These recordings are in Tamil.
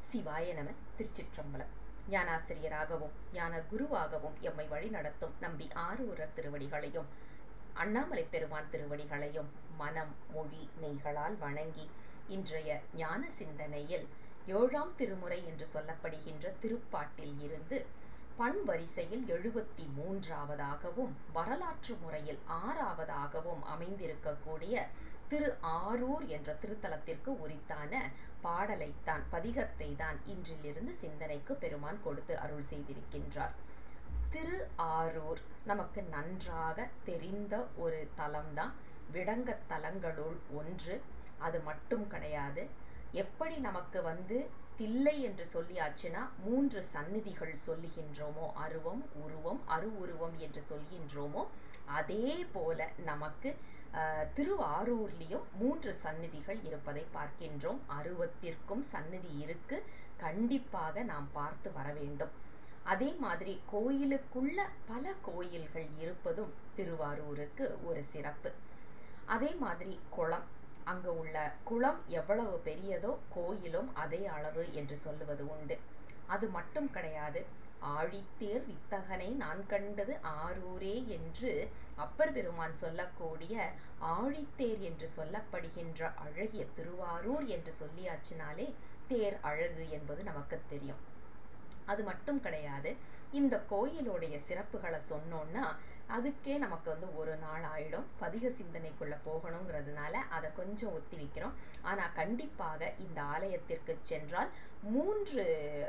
சிவாய நம திருச்சிற்றம்பலம் ஞானாசிரியராகவும் ஞான குருவாகவும் எம்மை வழி நடத்தும் நம்பி ஆரூரர் திருவடிகளையும் அண்ணாமலை பெருமான் திருவடிகளையும் மனம் மொழி நெய்களால் வணங்கி இன்றைய ஞான சிந்தனையில் ஏழாம் திருமுறை என்று சொல்லப்படுகின்ற திருப்பாட்டில் இருந்து பண் வரிசையில் எழுபத்தி மூன்றாவதாகவும் வரலாற்று முறையில் ஆறாவதாகவும் அமைந்திருக்கக்கூடிய திரு ஆரூர் என்ற திருத்தலத்திற்கு உரித்தான பாடலைத்தான் பதிகத்தை தான் இன்றிலிருந்து சிந்தனைக்கு பெருமான் கொடுத்து அருள் செய்திருக்கின்றார் திரு ஆரூர் நமக்கு நன்றாக தெரிந்த ஒரு தலம்தான் விடங்க தலங்களுள் ஒன்று அது மட்டும் கிடையாது எப்படி நமக்கு வந்து தில்லை என்று சொல்லியாச்சுன்னா மூன்று சந்நிதிகள் சொல்லுகின்றோமோ அருவம் உருவம் அரு உருவம் என்று சொல்கின்றோமோ அதே போல நமக்கு திருவாரூர்லேயும் மூன்று சந்நிதிகள் இருப்பதை பார்க்கின்றோம் அருவத்திற்கும் சந்நிதி இருக்கு கண்டிப்பாக நாம் பார்த்து வர வேண்டும் அதே மாதிரி கோயிலுக்குள்ள பல கோயில்கள் இருப்பதும் திருவாரூருக்கு ஒரு சிறப்பு அதே மாதிரி குளம் அங்கு உள்ள குளம் எவ்வளவு பெரியதோ கோயிலும் அதே அளவு என்று சொல்லுவது உண்டு அது மட்டும் கிடையாது ஆழித்தேர் வித்தகனை நான் கண்டது ஆரூரே என்று அப்பர் பெருமான் சொல்லக்கூடிய ஆழித்தேர் என்று சொல்லப்படுகின்ற அழகிய திருவாரூர் என்று சொல்லியாச்சினாலே தேர் அழகு என்பது நமக்கு தெரியும் அது மட்டும் கிடையாது இந்த கோயிலுடைய சிறப்புகளை சொன்னோன்னா அதுக்கே நமக்கு வந்து ஒரு நாள் ஆயிடும் பதிக சிந்தனைக்குள்ள போகணுங்கிறதுனால அதை கொஞ்சம் ஒத்தி வைக்கிறோம் ஆனால் கண்டிப்பாக இந்த ஆலயத்திற்கு சென்றால் மூன்று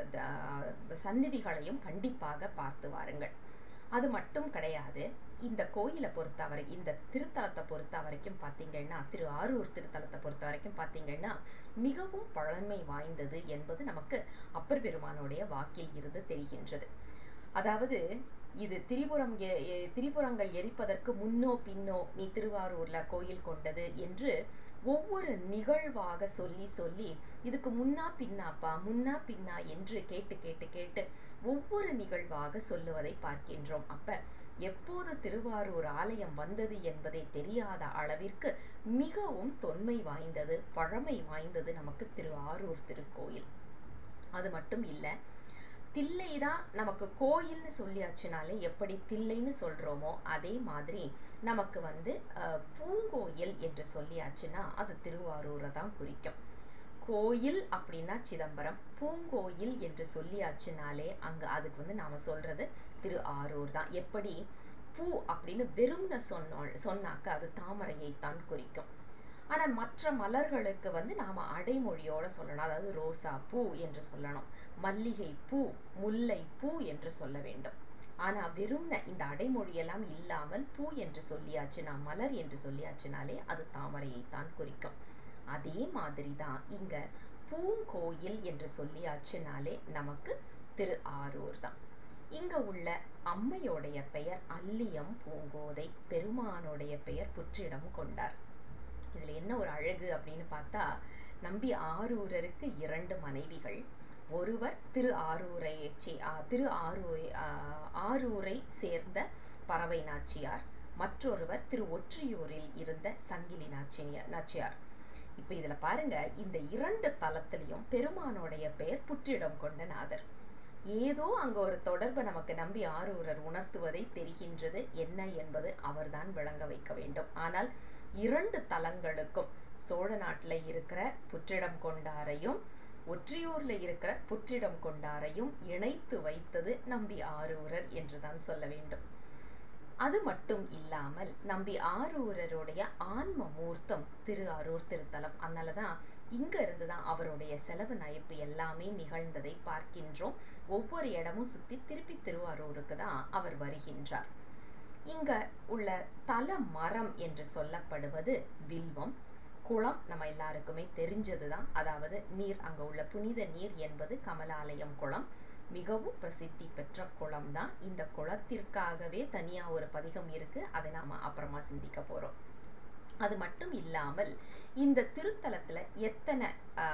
சந்நிதிகளையும் கண்டிப்பாக பார்த்து வாருங்கள் அது மட்டும் கிடையாது இந்த கோயிலை பொறுத்தவரை இந்த திருத்தலத்தை பொறுத்த வரைக்கும் பார்த்தீங்கன்னா திரு ஆரூர் திருத்தலத்தை பொறுத்த வரைக்கும் பார்த்தீங்கன்னா மிகவும் பழமை வாய்ந்தது என்பது நமக்கு அப்பர் பெருமானுடைய வாக்கில் இருந்து தெரிகின்றது அதாவது இது திரிபுரம் திரிபுரங்கள் எரிப்பதற்கு முன்னோ பின்னோ நீ திருவாரூர்ல கோயில் கொண்டது என்று ஒவ்வொரு நிகழ்வாக சொல்லி சொல்லி இதுக்கு முன்னா பின்னாப்பா முன்னா பின்னா என்று கேட்டு கேட்டு கேட்டு ஒவ்வொரு நிகழ்வாக சொல்லுவதை பார்க்கின்றோம் அப்ப எப்போது திருவாரூர் ஆலயம் வந்தது என்பதை தெரியாத அளவிற்கு மிகவும் தொன்மை வாய்ந்தது பழமை வாய்ந்தது நமக்கு திரு ஆரூர் திருக்கோயில் அது மட்டும் இல்லை தில்லை தான் நமக்கு கோயில்னு சொல்லியாச்சுனாலே எப்படி தில்லைன்னு சொல்கிறோமோ அதே மாதிரி நமக்கு வந்து பூங்கோயில் என்று சொல்லியாச்சுன்னா அது திருவாரூரை தான் குறிக்கும் கோயில் அப்படின்னா சிதம்பரம் பூங்கோயில் என்று சொல்லியாச்சுனாலே அங்கே அதுக்கு வந்து நாம் சொல்கிறது திரு ஆரூர் தான் எப்படி பூ அப்படின்னு வெறும்னு சொன்னோம் சொன்னாக்க அது தாமரையை தான் குறிக்கும் ஆனால் மற்ற மலர்களுக்கு வந்து நாம் அடைமொழியோடு சொல்லணும் அதாவது ரோசா பூ என்று சொல்லணும் மல்லிகை பூ முல்லை பூ என்று சொல்ல வேண்டும் ஆனால் வெறும்ன இந்த அடைமொழியெல்லாம் இல்லாமல் பூ என்று சொல்லியாச்சுனா மலர் என்று சொல்லியாச்சுனாலே அது தாமரையை தான் குறிக்கும் அதே மாதிரி தான் இங்கே பூங்கோயில் என்று சொல்லியாச்சுனாலே நமக்கு திரு ஆரூர் தான் இங்கே உள்ள அம்மையோடைய பெயர் அல்லியம் பூங்கோதை பெருமானுடைய பெயர் புற்றிடம் கொண்டார் இதில் என்ன ஒரு அழகு அப்படின்னு பார்த்தா நம்பி ஆரூரருக்கு இரண்டு மனைவிகள் ஒருவர் திரு ஆரூரை திரு ஆரூரை ஆரூரை சேர்ந்த பறவை நாச்சியார் மற்றொருவர் திரு ஒற்றியூரில் இருந்த சங்கிலி நாச்சிய நாச்சியார் இப்போ இதில் பாருங்க இந்த இரண்டு தலத்திலையும் பெருமானோடைய பெயர் புற்றிடம் கொண்ட நாதர் ஏதோ அங்கே ஒரு தொடர்பை நமக்கு நம்பி ஆரூரர் உணர்த்துவதை தெரிகின்றது என்ன என்பது அவர்தான் விளங்க வைக்க வேண்டும் ஆனால் இரண்டு தலங்களுக்கும் சோழ நாட்டில் இருக்கிற புற்றிடம் கொண்டாரையும் ஒற்றியூர்ல இருக்கிற புற்றிடம் கொண்டாரையும் இணைத்து வைத்தது நம்பி ஆரூரர் என்றுதான் சொல்ல வேண்டும் அது மட்டும் இல்லாமல் நம்பி ஆரூரருடைய ஆன்ம மூர்த்தம் திரு அரூர் திருத்தலம் அதனால தான் இங்க இருந்து தான் அவருடைய செலவு நயப்பு எல்லாமே நிகழ்ந்ததை பார்க்கின்றோம் ஒவ்வொரு இடமும் சுத்தி திருப்பி திருவாரூருக்கு தான் அவர் வருகின்றார் இங்க உள்ள தல மரம் என்று சொல்லப்படுவது வில்வம் குளம் நம்ம எல்லாருக்குமே தெரிஞ்சது தான் அதாவது நீர் அங்கே உள்ள புனித நீர் என்பது கமலாலயம் குளம் மிகவும் பிரசித்தி பெற்ற குளம் தான் இந்த குளத்திற்காகவே தனியாக ஒரு பதிகம் இருக்கு அதை நாம் அப்புறமா சிந்திக்க போகிறோம் அது மட்டும் இல்லாமல் இந்த திருத்தலத்தில் எத்தனை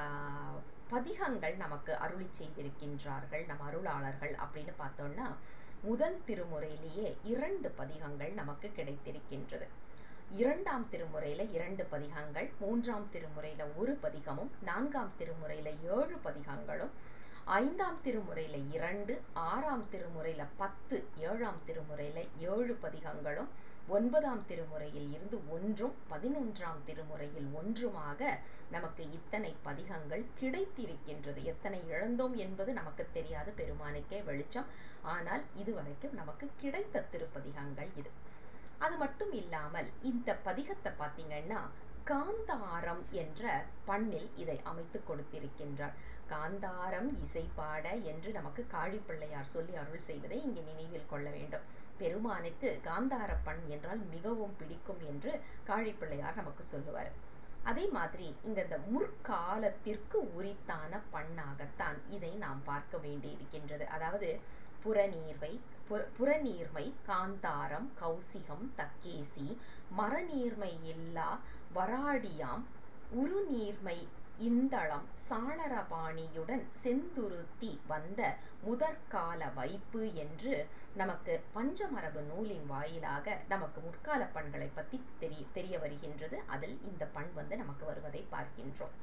பதிகங்கள் நமக்கு அருளி செய்திருக்கின்றார்கள் நம் அருளாளர்கள் அப்படின்னு பார்த்தோம்னா முதல் திருமுறையிலேயே இரண்டு பதிகங்கள் நமக்கு கிடைத்திருக்கின்றது இரண்டாம் திருமுறையில இரண்டு பதிகங்கள் மூன்றாம் திருமுறையில ஒரு பதிகமும் நான்காம் திருமுறையில ஏழு பதிகங்களும் ஐந்தாம் திருமுறையில இரண்டு ஆறாம் திருமுறையில பத்து ஏழாம் திருமுறையில ஏழு பதிகங்களும் ஒன்பதாம் திருமுறையில் இருந்து ஒன்றும் பதினொன்றாம் திருமுறையில் ஒன்றுமாக நமக்கு இத்தனை பதிகங்கள் கிடைத்திருக்கின்றது எத்தனை இழந்தோம் என்பது நமக்கு தெரியாது பெருமானுக்கே வெளிச்சம் ஆனால் இதுவரைக்கும் நமக்கு கிடைத்த திருப்பதிகங்கள் இது அது மட்டும் இல்லாமல் இந்த பதிகத்தை பார்த்தீங்கன்னா காந்தாரம் என்ற பண்ணில் இதை அமைத்து கொடுத்திருக்கின்றார் காந்தாரம் இசைப்பாட என்று நமக்கு காழிப்பிள்ளையார் சொல்லி அருள் செய்வதை இங்கே நினைவில் கொள்ள வேண்டும் பெருமானுக்கு காந்தார பண் என்றால் மிகவும் பிடிக்கும் என்று காழிப்பிள்ளையார் நமக்கு சொல்லுவார் அதே மாதிரி இங்க இந்த முற்காலத்திற்கு உரித்தான பண்ணாகத்தான் இதை நாம் பார்க்க வேண்டி இருக்கின்றது அதாவது புறநீர்வை புறநீர்மை காந்தாரம் கௌசிகம் தக்கேசி மரநீர்மை இல்லா வராடியாம் உருநீர்மை இந்தளம் சாளரபாணியுடன் செந்துருத்தி வந்த முதற்கால வைப்பு என்று நமக்கு பஞ்சமரபு நூலின் வாயிலாக நமக்கு முற்கால பண்களை பற்றி தெரிய தெரிய வருகின்றது அதில் இந்த பண் வந்து நமக்கு வருவதை பார்க்கின்றோம்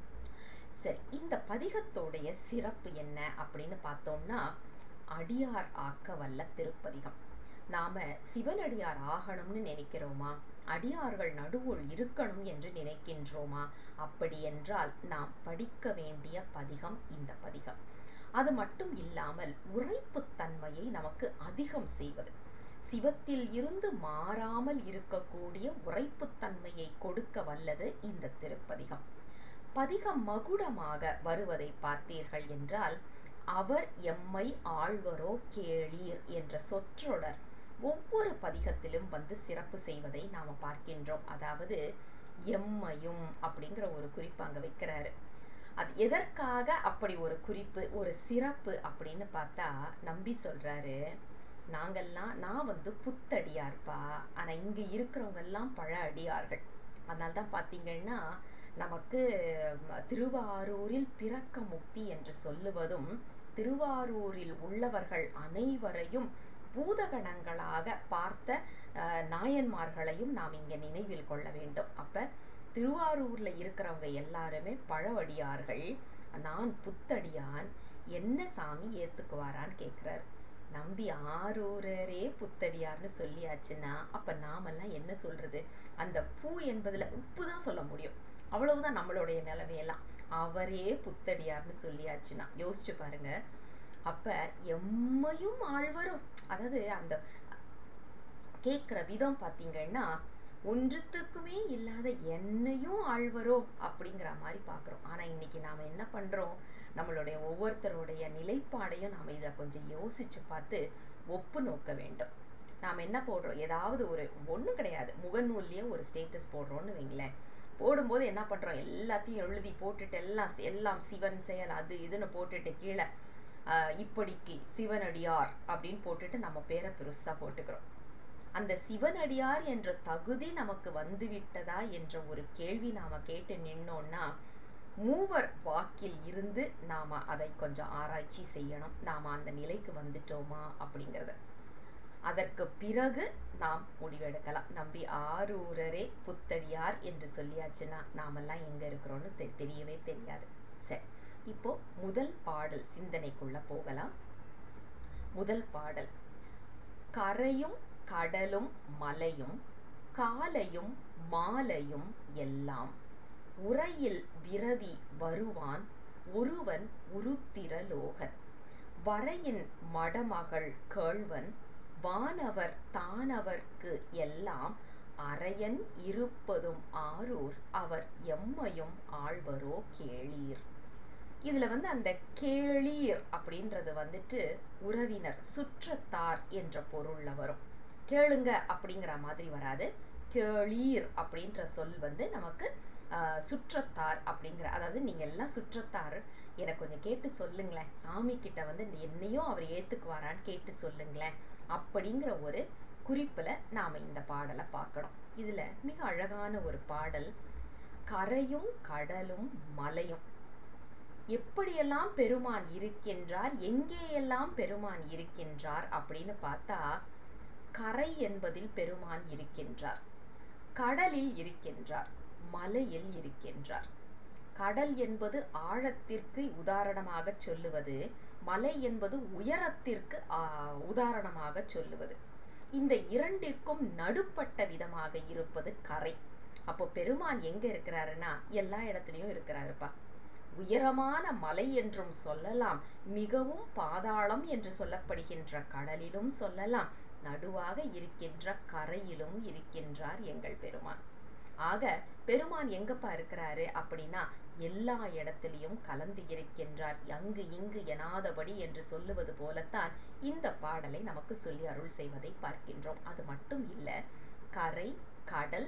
சரி இந்த பதிகத்தோடைய சிறப்பு என்ன அப்படின்னு பார்த்தோம்னா அடியார் ஆக்க வல்ல திருப்பதிகம் நாம சிவனடியார் ஆகணும்னு நினைக்கிறோமா அடியார்கள் நடுவுள் இருக்கணும் என்று நினைக்கின்றோமா அப்படி என்றால் நாம் படிக்க வேண்டிய பதிகம் இந்த பதிகம் அது மட்டும் இல்லாமல் உரைப்புத்தன்மையை நமக்கு அதிகம் செய்வது சிவத்தில் இருந்து மாறாமல் இருக்கக்கூடிய உரைப்புத்தன்மையை கொடுக்க வல்லது இந்த திருப்பதிகம் பதிகம் மகுடமாக வருவதை பார்த்தீர்கள் என்றால் அவர் எம்மை ஆழ்வரோ கேளீர் என்ற சொற்றொடர் ஒவ்வொரு பதிகத்திலும் வந்து சிறப்பு செய்வதை நாம பார்க்கின்றோம் அதாவது எம்மையும் அப்படிங்கிற ஒரு குறிப்பு அங்க வைக்கிறாரு அது எதற்காக அப்படி ஒரு குறிப்பு ஒரு சிறப்பு அப்படின்னு பார்த்தா நம்பி சொல்றாரு நாங்கெல்லாம் நான் வந்து புத்தடியார்ப்பா ஆனா இங்க இருக்கிறவங்க எல்லாம் பழ அடியார்கள் அதனால தான் பார்த்தீங்கன்னா நமக்கு திருவாரூரில் பிறக்க முக்தி என்று சொல்லுவதும் திருவாரூரில் உள்ளவர்கள் அனைவரையும் பூதகணங்களாக பார்த்த நாயன்மார்களையும் நாம் இங்க நினைவில் கொள்ள வேண்டும் அப்ப திருவாரூர்ல இருக்கிறவங்க எல்லாருமே பழவடியார்கள் நான் புத்தடியான் என்ன சாமி ஏத்துக்குவாரான்னு கேட்கிறாரு நம்பி ஆரூரரே புத்தடியார்னு சொல்லியாச்சுன்னா அப்ப நாமெல்லாம் என்ன சொல்றது அந்த பூ என்பதுல உப்பு தான் சொல்ல முடியும் அவ்வளவுதான் நம்மளுடைய நிலைமையெல்லாம் அவரே புத்தடியார்னு சொல்லியாச்சுன்னா யோசிச்சு பாருங்க அப்ப எம்மையும் ஆழ்வரும் அதாவது அந்த கேட்குற விதம் பார்த்தீங்கன்னா ஒன்றுத்துக்குமே இல்லாத என்னையும் ஆழ்வரோ அப்படிங்கிற மாதிரி பார்க்குறோம் ஆனால் இன்னைக்கு நாம் என்ன பண்ணுறோம் நம்மளுடைய ஒவ்வொருத்தருடைய நிலைப்பாடையும் நாம் இதை கொஞ்சம் யோசிச்சு பார்த்து ஒப்பு நோக்க வேண்டும் நாம் என்ன போடுறோம் ஏதாவது ஒரு ஒன்றும் கிடையாது முகநூல்லையே ஒரு ஸ்டேட்டஸ் போடுறோன்னு வைங்களேன் போடும்போது என்ன பண்ணுறோம் எல்லாத்தையும் எழுதி போட்டுட்டு எல்லாம் எல்லாம் சிவன் செயல் அது இதுன்னு போட்டுட்டு கீழே இப்படிக்கு சிவனடியார் அப்படின்னு போட்டுட்டு நம்ம பேரை பெருசாக போட்டுக்கிறோம் அந்த சிவனடியார் என்ற தகுதி நமக்கு வந்துவிட்டதா என்ற ஒரு கேள்வி நாம கேட்டு நின்னோம்னா மூவர் வாக்கில் இருந்து நாம அதை கொஞ்சம் ஆராய்ச்சி செய்யணும் நாம அந்த நிலைக்கு வந்துட்டோமா அப்படிங்கிறத அதற்கு பிறகு நாம் முடிவெடுக்கலாம் நம்பி ஆரூரரே புத்தடியார் என்று சொல்லியாச்சுன்னா நாமெல்லாம் எங்க இருக்கிறோம்னு தெரியவே தெரியாது சரி இப்போ முதல் பாடல் சிந்தனைக்குள்ள போகலாம் முதல் பாடல் கரையும் கடலும் மலையும் காலையும் மாலையும் எல்லாம் உரையில் விரவி வருவான் ஒருவன் உருத்திரலோகன் வரையின் மடமகள் கேழ்வன் வானவர் தானவர்க்கு எல்லாம் அரையன் இருப்பதும் ஆரூர் அவர் எம்மையும் ஆழ்வரோ கேளீர் இதுல வந்து அந்த கேளீர் அப்படின்றது வந்துட்டு உறவினர் சுற்றத்தார் என்ற பொருள்ல வரும் கேளுங்க அப்படிங்கிற மாதிரி வராது கேளீர் அப்படின்ற சொல் வந்து நமக்கு சுற்றத்தார் அப்படிங்கிற அதாவது நீங்க எல்லாம் சுற்றத்தார் எனக்கு கொஞ்சம் கேட்டு சொல்லுங்களேன் சாமி கிட்ட வந்து என்னையும் அவர் ஏத்துக்குவாரான்னு கேட்டு சொல்லுங்களேன் அப்படிங்கிற ஒரு குறிப்புல நாம இந்த பாடலை பார்க்கணும் இதுல மிக அழகான ஒரு பாடல் கரையும் கடலும் மலையும் எப்படியெல்லாம் பெருமான் இருக்கின்றார் எங்கேயெல்லாம் பெருமான் இருக்கின்றார் அப்படின்னு பார்த்தா கரை என்பதில் பெருமான் இருக்கின்றார் கடலில் இருக்கின்றார் மலையில் இருக்கின்றார் கடல் என்பது ஆழத்திற்கு உதாரணமாக சொல்லுவது மலை என்பது உயரத்திற்கு உதாரணமாக சொல்லுவது இந்த இரண்டிற்கும் நடுப்பட்ட விதமாக இருப்பது கரை அப்போ பெருமான் எங்க இருக்கிறாருன்னா எல்லா இடத்துலயும் இருக்கிறாருப்பா உயரமான மலை என்றும் சொல்லலாம் மிகவும் பாதாளம் என்று சொல்லப்படுகின்ற கடலிலும் சொல்லலாம் நடுவாக இருக்கின்ற கரையிலும் இருக்கின்றார் எங்கள் பெருமான் ஆக பெருமான் எங்கப்பா இருக்கிறாரு அப்படின்னா எல்லா இடத்திலையும் கலந்து இருக்கின்றார் அங்கு இங்கு எனாதபடி என்று சொல்லுவது போலத்தான் இந்த பாடலை நமக்கு சொல்லி அருள் செய்வதை பார்க்கின்றோம் அது மட்டும் இல்லை கரை கடல்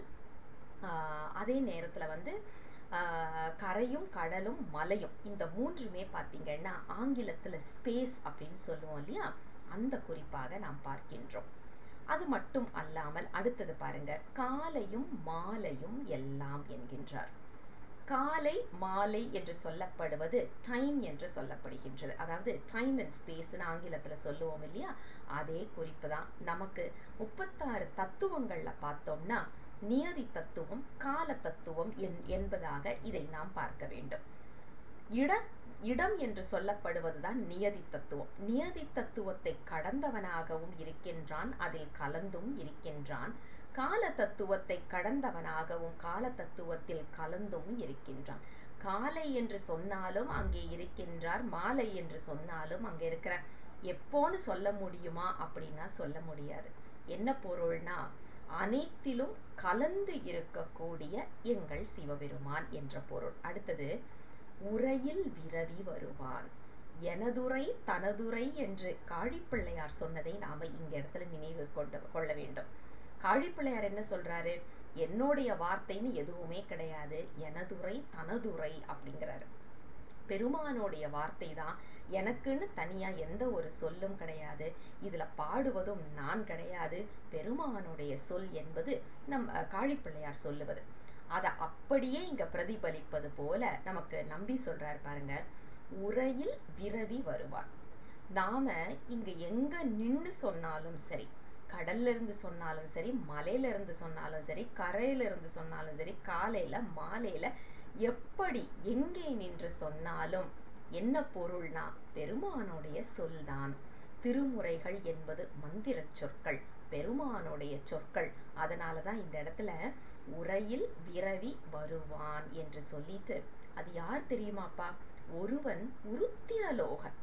அதே நேரத்தில் வந்து கரையும் கடலும் மலையும் இந்த மூன்றுமே பார்த்தீங்கன்னா ஆங்கிலத்தில் ஸ்பேஸ் அப்படின்னு சொல்லுவோம் இல்லையா அந்த குறிப்பாக நாம் பார்க்கின்றோம் அது மட்டும் அல்லாமல் அடுத்தது பாருங்க காலையும் மாலையும் எல்லாம் என்கின்றார் காலை மாலை என்று சொல்லப்படுவது டைம் என்று சொல்லப்படுகின்றது அதாவது டைம் அண்ட் ஸ்பேஸ்னு ஆங்கிலத்தில் சொல்லுவோம் இல்லையா அதே குறிப்பு தான் நமக்கு முப்பத்தாறு தத்துவங்களில் பார்த்தோம்னா நியதி தத்துவம் கால தத்துவம் என் என்பதாக இதை நாம் பார்க்க வேண்டும் இட இடம் என்று சொல்லப்படுவதுதான் நியதி தத்துவம் நியதி தத்துவத்தை கடந்தவனாகவும் இருக்கின்றான் அதில் கலந்தும் இருக்கின்றான் கால தத்துவத்தை கடந்தவனாகவும் கால தத்துவத்தில் கலந்தும் இருக்கின்றான் காலை என்று சொன்னாலும் அங்கே இருக்கின்றார் மாலை என்று சொன்னாலும் அங்கே இருக்கிற எப்போன்னு சொல்ல முடியுமா அப்படின்னா சொல்ல முடியாது என்ன பொருள்னா அனைத்திலும் கலந்து இருக்கக்கூடிய எங்கள் சிவபெருமான் என்ற பொருள் அடுத்தது உரையில் விரவி வருவான் எனதுரை தனதுரை என்று காழிப்பிள்ளையார் சொன்னதை நாம இங்க இடத்துல நினைவு கொண்டு கொள்ள வேண்டும் காழிப்பிள்ளையார் என்ன சொல்றாரு என்னுடைய வார்த்தைன்னு எதுவுமே கிடையாது எனதுரை தனதுரை அப்படிங்கிறாரு பெருமானுடைய வார்த்தை தான் எனக்குன்னு தனியா எந்த ஒரு சொல்லும் கிடையாது இதுல பாடுவதும் நான் கிடையாது பெருமானுடைய சொல் என்பது நம் காழிப்பிள்ளையார் சொல்லுவது அதை அப்படியே இங்க பிரதிபலிப்பது போல நமக்கு நம்பி சொல்றாரு பாருங்க உரையில் விரவி வருவார் நாம இங்க எங்க நின்று சொன்னாலும் சரி கடல்ல இருந்து சொன்னாலும் சரி மலையில இருந்து சொன்னாலும் சரி கரையில இருந்து சொன்னாலும் சரி காலையில மாலையில எப்படி எங்கே நின்று சொன்னாலும் என்ன பொருள்னா பெருமானுடைய சொல்தான் திருமுறைகள் என்பது மந்திர சொற்கள் பெருமானுடைய சொற்கள் அதனாலதான் இந்த இடத்துல உரையில் விரவி வருவான் என்று சொல்லிட்டு அது யார் தெரியுமாப்பா ஒருவன் உருத்திரலோகன்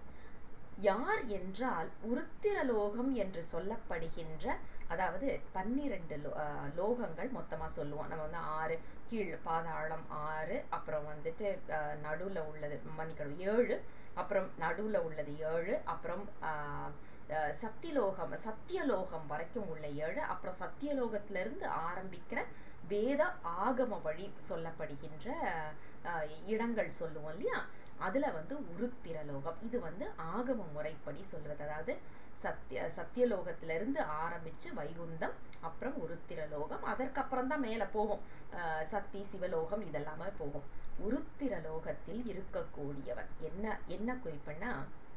யார் என்றால் உருத்திரலோகம் என்று சொல்லப்படுகின்ற அதாவது பன்னிரண்டு லோகங்கள் மொத்தமாக சொல்லுவோம் நம்ம வந்து ஆறு கீழ் பாதாளம் ஆறு அப்புறம் வந்துட்டு நடுவில் உள்ளது மன்னிக்கணும் ஏழு அப்புறம் நடுவில் உள்ளது ஏழு அப்புறம் சத்தியலோகம் சத்தியலோகம் வரைக்கும் உள்ள ஏழு அப்புறம் சத்தியலோகத்திலிருந்து ஆரம்பிக்கிற வேத ஆகம வழி சொல்லப்படுகின்ற இடங்கள் சொல்லுவோம் இல்லையா அதுல வந்து உருத்திரலோகம் இது வந்து ஆகம முறைப்படி சொல்றது அதாவது சத்திய சத்தியலோகத்திலிருந்து ஆரம்பிச்சு வைகுந்தம் அப்புறம் உருத்திரலோகம் அதற்கப்புறம் தான் மேல போகும் சக்தி சிவலோகம் இதெல்லாமே போகும் உருத்திரலோகத்தில் இருக்கக்கூடியவன் என்ன என்ன குறிப்புன்னா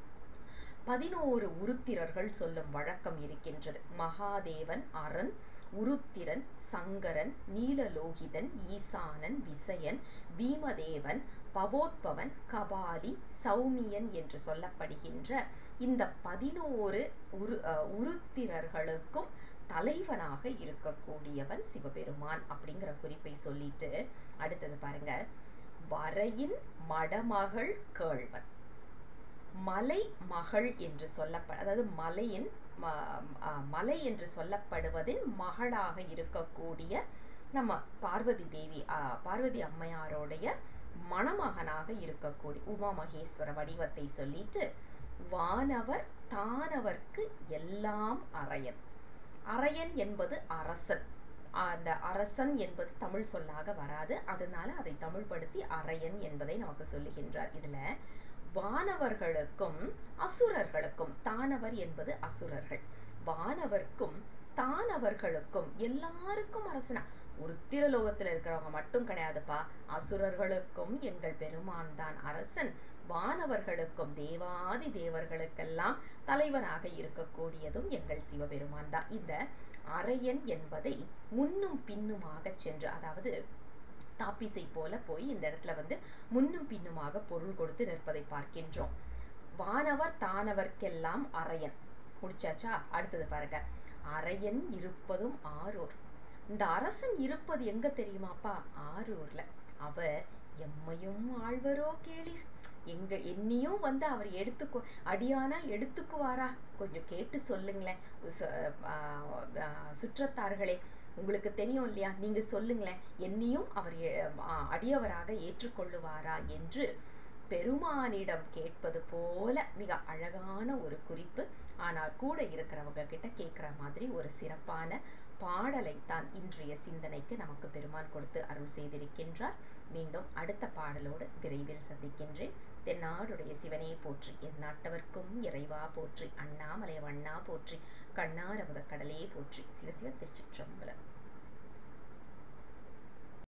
பதினோரு உருத்திரர்கள் சொல்லும் வழக்கம் இருக்கின்றது மகாதேவன் அரண் உருத்திரன் சங்கரன் நீலலோகிதன் ஈசானன் விசயன் பீமதேவன் பவோத்பவன் கபாலி சௌமியன் என்று சொல்லப்படுகின்ற இந்த பதினோரு உரு உருத்திரர்களுக்கும் தலைவனாக இருக்கக்கூடியவன் சிவபெருமான் அப்படிங்கிற குறிப்பை சொல்லிட்டு அடுத்தது பாருங்க வரையின் மடமகள் கேழ்வன் மலை மகள் என்று சொல்லப்ப அதாவது மலையின் மலை என்று சொல்லப்படுவதின் மகளாக இருக்கக்கூடிய நம்ம பார்வதி தேவி பார்வதி அம்மையாரோடைய மணமகனாக இருக்கக்கூடிய உமா மகேஸ்வர வடிவத்தை சொல்லிட்டு வானவர் தானவர்க்கு எல்லாம் அரையன் அரையன் என்பது அரசன் அந்த அரசன் என்பது தமிழ் சொல்லாக வராது அதனால அதை தமிழ்படுத்தி அரையன் என்பதை நமக்கு சொல்லுகின்றார் இதுல வானவர்களுக்கும் அசுரர்களுக்கும் தானவர் என்பது அசுரர்கள் வானவர்க்கும் தானவர்களுக்கும் எல்லாருக்கும் அரசனா உருத்திரலோகத்துல இருக்கிறவங்க மட்டும் கிடையாதுப்பா அசுரர்களுக்கும் எங்கள் பெருமான் தான் அரசன் வானவர்களுக்கும் தேவாதி தேவர்களுக்கெல்லாம் தலைவனாக இருக்கக்கூடியதும் எங்கள் சிவபெருமான் தான் இந்த அரையன் என்பதை முன்னும் பின்னுமாக சென்று அதாவது தாப்பிசை போல போய் இந்த இடத்துல வந்து முன்னும் பின்னுமாக பொருள் கொடுத்து நிற்பதை பார்க்கின்றோம் வானவர் தானவர்க்கெல்லாம் அரையன் முடிச்சாச்சா அடுத்தது பாருங்க அரையன் இருப்பதும் ஆரூர் இந்த அரசன் இருப்பது எங்க தெரியுமாப்பா ஆரூர்ல அவர் எம்மையும் ஆழ்வரோ கேளீர் எங்க என்னையும் வந்து அவர் எடுத்துக்கோ அடியானா எடுத்துக்குவாரா கொஞ்சம் கேட்டு சொல்லுங்களேன் சு- ஆ, ஆ, சுற்றத்தார்களே உங்களுக்கு தெரியும் இல்லையா நீங்க சொல்லுங்களேன் என்னையும் அவர் எ- ஆ, அடியவராக ஏற்றுக்கொள்ளுவாரா என்று பெருமானிடம் கேட்பது போல மிக அழகான ஒரு குறிப்பு ஆனால் கூட இருக்கிறவங்க கிட்ட கேட்குற மாதிரி ஒரு சிறப்பான பாடலை தான் இன்றைய சிந்தனைக்கு நமக்கு பெருமான் கொடுத்து அருள் செய்திருக்கின்றார் மீண்டும் அடுத்த பாடலோடு விரைவில் சந்திக்கின்றேன் தென்னாடுடைய சிவனே போற்றி எந்நாட்டவர்க்கும் இறைவா போற்றி அண்ணாமலை வண்ணா போற்றி கண்ணாரமுத கடலே போற்றி சிவ சிவ திருச்சிற்றம்பலம்